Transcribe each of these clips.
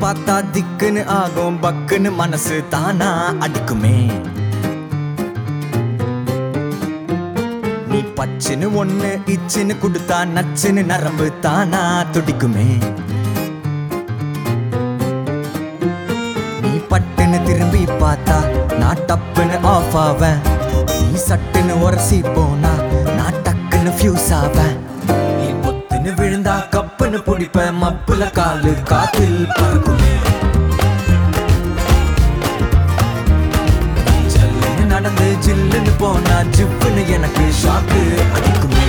பார்த்தா திக்குன்னு ஆகும் பக்குன்னு மனசு தானா அடிக்குமே நீ பச்சுன்னு ஒண்ணு இச்சுன்னு கொடுத்தா நச்சுன்னு நரம்பு தானா துடிக்குமே நீ பட்டுன்னு திரும்பி பார்த்தா நான் டப்புன்னு ஆஃப் ஆவேன் நீ சட்டுன்னு உரசி போனா நான் டக்குன்னு ஃபியூஸ் ஆவேன் நீ பொத்துன்னு விழுந்தா கப்புன்னு பிடிப்பேன் மப்புல காலு காத்தில் பறக்குமே நீ ஜல்லுன்னு நடந்து ஜில்லுன்னு போனா ஜிப்புன்னு எனக்கு ஷாக்கு அடிக்குமே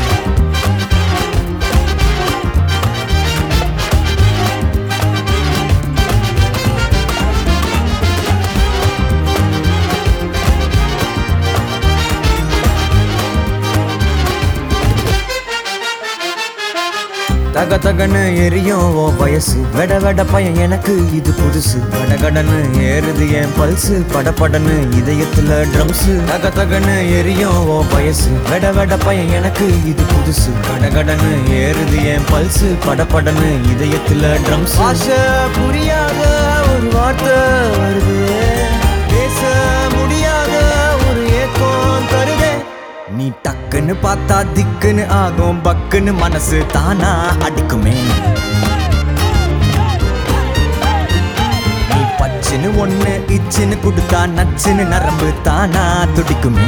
தக தகன்னு எரியும் ஓ வயசு வெட வெட பையன் எனக்கு இது புதுசு கடகடன்னு ஏறுது என் பல்சு படபடன்னு இதயத்துல ட்ரம்ஸ் தக தகன்னு எரியும் ஓ வயசு வெட வெட பையன் எனக்கு இது புதுசு கடகடன்னு ஏறுது என் பல்சு படபடன்னு இதயத்துல ட்ரம்ஸ் ஆசை புரியாத ஒரு வார்த்தை வருது பேச முடியாத ஒரு ஏக்கம் தருதே நீ டக்குன்னு பார்த்தா திக்குன்னு ஆகும் பக்குன்னு மனசு தானா அடிக்குமே நீ பச்சுன்னு ஒண்ணு இச்சுன்னு கொடுத்தா நச்சுன்னு நரம்பு தானா துடிக்குமே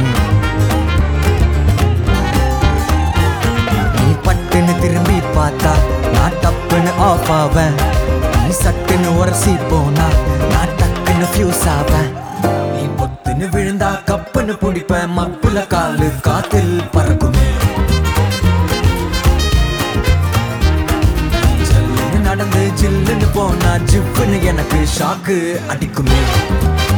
நீ பட்டுன்னு திரும்பி பார்த்தா நான் டப்புன்னு ஆஃப் ஆவேன் நீ சட்டுன்னு உரசி போனா நான் டக்குன்னு ஃபியூஸ் ஆவேன் நீ பொத்துன்னு விழுந்தா கப்புன்னு பிடிப்பேன் மப்புல காலு காத்தில் பறக்குமே நீ ஜல்லுன்னு நடந்து ஜில்லுன்னு போனா ஜிப்புன்னு எனக்கு ஷாக்கு அடிக்குமே